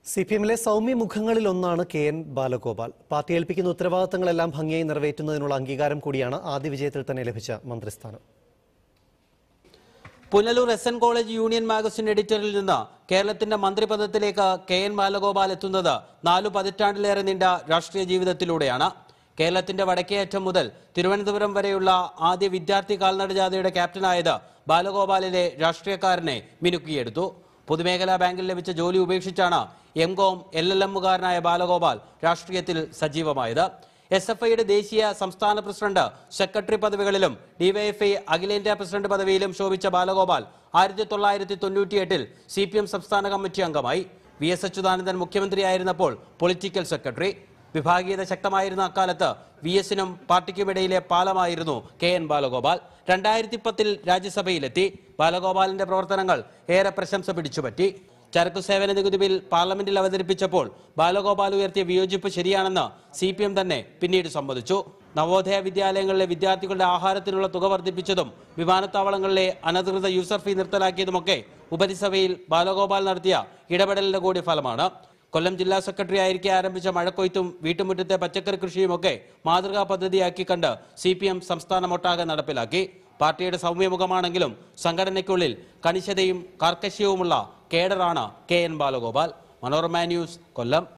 C P എമ്മിലെ സൗമ്യ മുഖങ്ങളിൽ ഒന്നാണ് K N Balagopal party ഏൽപ്പിക്കുന്ന ഉത്തരവാദിത്തങ്ങളെല്ലാം ഭംഗിയായി നിറവേറ്റുന്നതിനുള്ള അംഗീകാരം കൂടിയാണ് ആദ്യ വിജയത്തിൽ തന്നെ ലഭിച്ച മന്ത്രിസ്ഥാനം Punalur S N college union magazine എഡിറ്ററിൽ നിന്ന് കേരളത്തിന്റെ മന്ത്രിപദത്തിലേക്ക് കെ എൻ ബാലഗോപാൽ എത്തുന്നത് നാലു പതിറ്റാണ്ടിലേറെ നീണ്ട രാഷ്ട്രീയ ജീവിതത്തിലൂടെയാണ് കേരളത്തിന്റെ വടക്കേയറ്റം മുതൽ തിരുവനന്തപുരം വരെയുള്ള ആദ്യ വിദ്യാർത്ഥി കാൽനട ജാഥയുടെ ക്യാപ്റ്റനായത് ബാലഗോപാലിലെ രാഷ്ട്രീയക്കാരനെ മിനുക്കിയെടുത്തു പൊതുമേഖലാ ബാങ്കിൽ ലഭിച്ച ജോലി ഉപേക്ഷിച്ചാണ് എം കോം എൽ എൽ എമ്മുകാരനായ ബാലഗോപാൽ രാഷ്ട്രീയത്തിൽ സജീവമായത് എസ് എഫ് ഐയുടെ ദേശീയ സംസ്ഥാന പ്രസിഡന്റ് സെക്രട്ടറി പദവികളിലും ഡിവൈഎഫ്ഐ അഖിലേന്ത്യാ പ്രസിഡന്റ് പദവിയിലും ശോഭിച്ച ബാലഗോപാൽ ആയിരത്തി തൊള്ളായിരത്തി തൊണ്ണൂറ്റിയെട്ടിൽ സി പി എം സംസ്ഥാന കമ്മിറ്റി അംഗമായി വി എസ് അച്യുതാനന്ദൻ മുഖ്യമന്ത്രിയായിരുന്നപ്പോൾ പൊളിറ്റിക്കൽ സെക്രട്ടറി വിഭാഗീയത ശക്തമായിരുന്ന അക്കാലത്ത് വി എസിനും പാർട്ടിക്കുമിടയിലെ പാലമായിരുന്നു കെ എൻ ബാലഗോപാൽ രണ്ടായിരത്തി പത്തിൽ രാജ്യസഭയിലെത്തി ബാലഗോപാലിന്റെ പ്രവർത്തനങ്ങൾ ഏറെ പ്രശംസ പിടിച്ചുപറ്റി ചരക്കു സേവന നികുതി ബിൽ പാർലമെന്റിൽ അവതരിപ്പിച്ചപ്പോൾ ബാലഗോപാൽ ഉയർത്തിയ വിയോജിപ്പ് ശരിയാണെന്ന് സി പി എം തന്നെ പിന്നീട് സമ്മതിച്ചു നവോദയ വിദ്യാലയങ്ങളിലെ വിദ്യാർത്ഥികളുടെ ആഹാരത്തിനുള്ള തുക വർദ്ധിപ്പിച്ചതും വിമാനത്താവളങ്ങളിലെ അനധികൃത യൂസർ ഫീ നിർത്തലാക്കിയതുമൊക്കെ ഉപരിസഭയിൽ ബാലഗോപാൽ നടത്തിയ ഇടപെടലിന്റെ കൂടി ഫലമാണ് കൊല്ലം ജില്ലാ സെക്രട്ടറി ആയിരിക്കെ ആരംഭിച്ച മഴക്കൊയ്ത്തും വീട്ടുമുറ്റത്തെ പച്ചക്കറി കൃഷിയുമൊക്കെ മാതൃകാ പദ്ധതിയാക്കി കണ്ട് സി പി എം സംസ്ഥാനമൊട്ടാകെ നടപ്പിലാക്കി പാർട്ടിയുടെ സൗമ്യമുഖമാണെങ്കിലും സംഘടനയ്ക്കുള്ളിൽ കണിശതയും കാർക്കശ്യവുമുള്ള കേഡറാണ് K N Balagopal Manorama news കൊല്ലം